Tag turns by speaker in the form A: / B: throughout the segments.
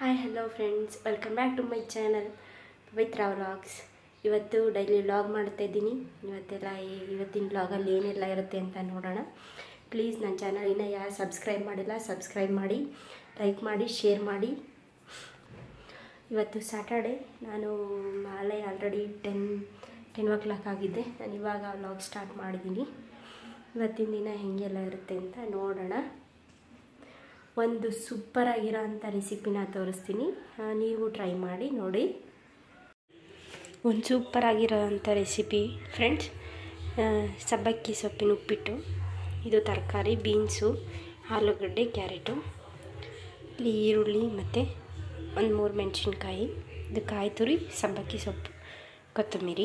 A: hi hello friends welcome back to my channel Pavitra vlogs ಇವತ್ತು daily vlog ಮಾಡ್ತಾ ಇದ್ದೀನಿ ಇವತ್ತೆಲ್ಲ ಈ- ಇವತ್ತಿನ ವ್ಲಾಗಲ್ಲಿ ಏನೆಲ್ಲ ಇರುತ್ತೆ ಅಂತ ನೋಡೋಣ ಪ್ಲೀಸ್ ನನ್ನ ಚಾನಲ್ ಇನ್ನೂ ಯಾರು ಸಬ್ಸ್ಕ್ರೈಬ್ ಮಾಡಿಲ್ಲ ಸಬ್ಸ್ಕ್ರೈಬ್ ಮಾಡಿ ಲೈಕ್ ಮಾಡಿ ಶೇರ್ ಮಾಡಿ ಇವತ್ತು ಸ್ಯಾಟರ್ಡೆ ನಾನು ನಾಳೆ already ten ten o'clock ಆಗಿದ್ದೆ ನಾನು ಇವಾಗ ವ್ಲಾಗ್ ಸ್ಟಾರ್ಟ್ ಮಾಡಿದ್ದೀನಿ ಇವತ್ತಿನ ದಿನ ಹೇಗೆಲ್ಲ ಇರುತ್ತೆ ಅಂತ ನೋಡೋಣ ಒಂದು ಸೂಪರಾಗಿರೋ ಅಂಥ ರೆಸಿಪಿನ ತೋರಿಸ್ತೀನಿ ಆ, ನೀವು ಟ್ರೈ ಮಾಡಿ ನೋಡಿ ಒಂದು ಸೂಪರಾಗಿರೋ ಅಂಥ ರೆಸಿಪಿ ಫ್ರೆಂಡ್ಸ್ ಸಬ್ಬಕ್ಕಿ ಸೊಪ್ಪಿನ ಉಪ್ಪಿಟ್ಟು ಇದು ತರಕಾರಿ ಬೀನ್ಸು ಆಲೂಗಡ್ಡೆ ಕ್ಯಾರೆಟು ಇಲ್ಲಿ ಈರುಳ್ಳಿ ಮತ್ತು ಒಂದು ಮೂರು ಮೆಣಸಿನ್ಕಾಯಿ ಇದು ಕಾಯಿ ತುರಿ ಸಬ್ಬಕ್ಕಿ ಸೊಪ್ಪು ಕೊತ್ತಂಬರಿ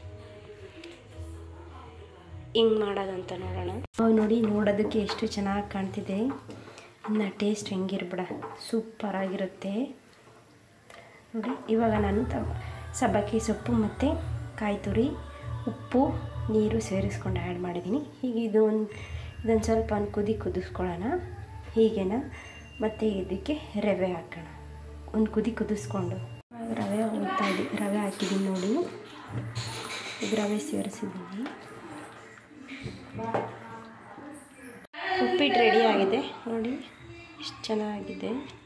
A: ಹಿಂಗೆ ಮಾಡೋದಂತ ನೋಡೋಣ ನಾವು ನೋಡಿ ನೋಡೋದಕ್ಕೆ ಎಷ್ಟು ಚೆನ್ನಾಗಿ ಕಾಣ್ತಿದೆ ಇನ್ನು ಟೇಸ್ಟ್ ಹೆಂಗಿರ್ಬಿಡ ಸೂಪರಾಗಿರುತ್ತೆ ನೋಡಿ ಇವಾಗ ನಾನು ತ ಸಬ್ಬಕ್ಕಿ ಸೊಪ್ಪು ಮತ್ತು ಕಾಯಿ ತುರಿ ಉಪ್ಪು ನೀರು ಸೇರಿಸ್ಕೊಂಡು ಆ್ಯಡ್ ಮಾಡಿದ್ದೀನಿ ಈಗ ಇದು ಒಂದು ಇದೊಂದು ಸ್ವಲ್ಪ ಒಂದು ಕುದಿ ಕುದಿಸ್ಕೊಳ್ಳೋಣ ಹೀಗೇನ ಮತ್ತು ಇದಕ್ಕೆ ರವೆ ಹಾಕೋಣ ಒಂದು ಕುದಿ ಕುದಿಸ್ಕೊಂಡು ಇವಾಗ ರವೆ ಹೋಗ್ತಾ ಇದ್ದೀನಿ ರವೆ ಹಾಕಿದ್ದೀನಿ ನೋಡಿ ಈಗ ರವೆ ಸೇರಿಸಿದ್ದೀನಿ ಉಪ್ಪಿಟ್ಟು ರೆಡಿ ಆಗಿದೆ ನೋಡಿ ಎಷ್ಟು ಚೆನ್ನಾಗಿದೆ